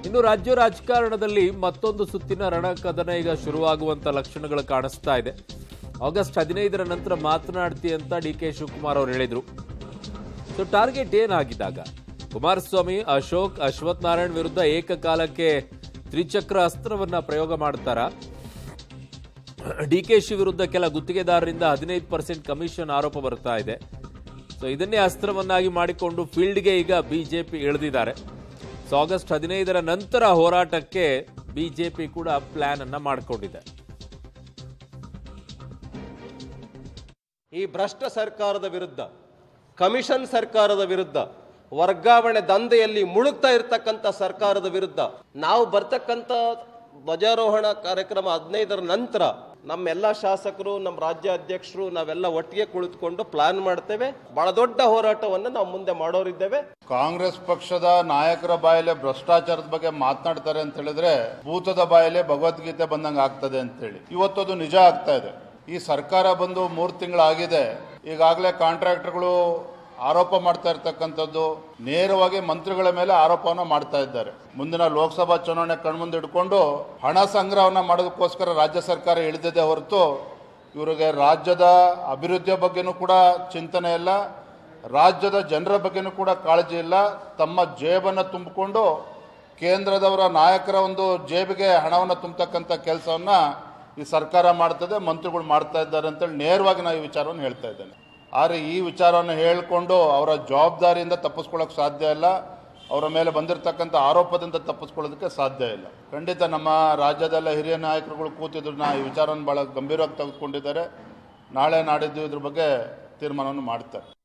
ಇನ್ನು ರಾಜ್ಯ ರಾಜಕಾರಣದಲ್ಲಿ ಮತ್ತೊಂದು ಸುತ್ತಿನ ರಣಕದನ ಈಗ ಶುರುವಾಗುವಂತ ಲಕ್ಷಣಗಳು ಕಾಣಿಸ್ತಾ ಇದೆ ಆಗಸ್ಟ್ ಹದಿನೈದರ ನಂತರ ಮಾತನಾಡ್ತಿ ಅಂತ ಡಿ ಕೆ ಶಿವಕುಮಾರ್ ಅವರು ಹೇಳಿದ್ರು ಸೊ ಟಾರ್ಗೆಟ್ ಏನಾಗಿದ್ದಾಗ ಕುಮಾರಸ್ವಾಮಿ ಅಶೋಕ್ ಅಶ್ವಥ್ ನಾರಾಯಣ್ ವಿರುದ್ಧ ಏಕಕಾಲಕ್ಕೆ ತ್ರಿಚಕ್ರ ಅಸ್ತ್ರವನ್ನ ಪ್ರಯೋಗ ಮಾಡ್ತಾರಾ ಡಿ ಕೆ ಶಿ ವಿರುದ್ಧ ಕೆಲ ಗುತ್ತಿಗೆದಾರರಿಂದ ಹದಿನೈದು ಪರ್ಸೆಂಟ್ ಕಮಿಷನ್ ಆರೋಪ ಬರ್ತಾ ಇದೆ ಸೊ ಇದನ್ನೇ ಅಸ್ತ್ರವನ್ನಾಗಿ ಮಾಡಿಕೊಂಡು ಫೀಲ್ಡ್ಗೆ ಈಗ ಬಿಜೆಪಿ ಇಳಿದಿದ್ದಾರೆ ಸೊ ಆಗಸ್ಟ್ ಹದಿನೈದರ ನಂತರ ಹೋರಾಟಕ್ಕೆ ಬಿಜೆಪಿ ಕೂಡ ಪ್ಲಾನ್ ಅನ್ನ ಮಾಡಿಕೊಂಡಿದೆ ಈ ಭ್ರಷ್ಟ ಸರ್ಕಾರದ ವಿರುದ್ಧ ಕಮಿಷನ್ ಸರ್ಕಾರದ ವಿರುದ್ಧ ವರ್ಗಾವಣೆ ದಂಧೆಯಲ್ಲಿ ಮುಳುಗ್ತಾ ಇರತಕ್ಕಂಥ ಸರ್ಕಾರದ ವಿರುದ್ಧ ನಾವು ಬರ್ತಕ್ಕಂಥ ಧ್ವಜಾರೋಹಣ ಕಾರ್ಯಕ್ರಮ ಹದಿನೈದರ ನಂತರ ನಮ್ಮೆಲ್ಲ ಶಾಸಕರು ನಮ್ಮ ರಾಜ್ಯ ಅಧ್ಯಕ್ಷರು ನಾವೆಲ್ಲ ಒಟ್ಟಿಗೆ ಕುಳಿತುಕೊಂಡು ಪ್ಲಾನ್ ಮಾಡ್ತೇವೆ ಬಹಳ ದೊಡ್ಡ ಹೋರಾಟವನ್ನು ನಾವು ಮುಂದೆ ಮಾಡೋರಿದ್ದೇವೆ ಕಾಂಗ್ರೆಸ್ ಪಕ್ಷದ ನಾಯಕರ ಬಾಯಲ್ಲೇ ಭ್ರಷ್ಟಾಚಾರದ ಬಗ್ಗೆ ಮಾತನಾಡ್ತಾರೆ ಅಂತ ಹೇಳಿದ್ರೆ ಭೂತದ ಬಾಯಲ್ಲೇ ಭಗವದ್ಗೀತೆ ಬಂದಂಗೆ ಆಗ್ತದೆ ಅಂತೇಳಿ ಇವತ್ತು ಅದು ನಿಜ ಆಗ್ತಾ ಇದೆ ಈ ಸರ್ಕಾರ ಬಂದು ಮೂರು ತಿಂಗಳಾಗಿದೆ ಈಗಾಗಲೇ ಕಾಂಟ್ರಾಕ್ಟರ್ಗಳು ಆರೋಪ ಮಾಡ್ತಾ ಇರ್ತಕ್ಕಂಥದ್ದು ನೇರವಾಗಿ ಮಂತ್ರಿಗಳ ಮೇಲೆ ಆರೋಪವನ್ನು ಮಾಡ್ತಾ ಇದ್ದಾರೆ ಮುಂದಿನ ಲೋಕಸಭಾ ಚುನಾವಣೆ ಕಣ್ಮುಂದೆ ಇಟ್ಕೊಂಡು ಹಣ ಸಂಗ್ರಹವನ್ನ ಮಾಡೋದಕ್ಕೋಸ್ಕರ ರಾಜ್ಯ ಸರ್ಕಾರ ಇಳಿದಿದೆ ಹೊರತು ಇವರಿಗೆ ರಾಜ್ಯದ ಅಭಿವೃದ್ಧಿಯ ಬಗ್ಗೆನೂ ಕೂಡ ಚಿಂತನೆ ಇಲ್ಲ ರಾಜ್ಯದ ಜನರ ಬಗ್ಗೆನೂ ಕೂಡ ಕಾಳಜಿ ಇಲ್ಲ ತಮ್ಮ ಜೇಬನ್ನು ತುಂಬಿಕೊಂಡು ಕೇಂದ್ರದವರ ನಾಯಕರ ಒಂದು ಜೇಬಿಗೆ ಹಣವನ್ನು ತುಂಬತಕ್ಕಂಥ ಕೆಲಸವನ್ನ ಈ ಸರ್ಕಾರ ಮಾಡ್ತದೆ ಮಂತ್ರಿಗಳು ಮಾಡ್ತಾ ಇದ್ದಾರೆ ಅಂತೇಳಿ ನೇರವಾಗಿ ನಾನು ಈ ವಿಚಾರವನ್ನು ಹೇಳ್ತಾ ಇದ್ದೇನೆ ಆದರೆ ಈ ವಿಚಾರವನ್ನು ಹೇಳಿಕೊಂಡು ಅವರ ಜವಾಬ್ದಾರಿಯಿಂದ ತಪ್ಪಿಸ್ಕೊಳ್ಳೋಕೆ ಸಾಧ್ಯ ಇಲ್ಲ ಅವರ ಮೇಲೆ ಬಂದಿರತಕ್ಕಂಥ ಆರೋಪದಿಂದ ತಪ್ಪಿಸ್ಕೊಳ್ಳೋದಕ್ಕೆ ಸಾಧ್ಯ ಇಲ್ಲ ಖಂಡಿತ ನಮ್ಮ ರಾಜ್ಯದೆಲ್ಲ ಹಿರಿಯ ನಾಯಕರುಗಳು ಕೂತಿದ್ರು ನಾ ಈ ವಿಚಾರವನ್ನು ಭಾಳ ಗಂಭೀರವಾಗಿ ತೆಗೆದುಕೊಂಡಿದ್ದಾರೆ ನಾಳೆ ನಾಡಿದ್ದು ಇದ್ರ ಬಗ್ಗೆ ತೀರ್ಮಾನವನ್ನು ಮಾಡ್ತಾರೆ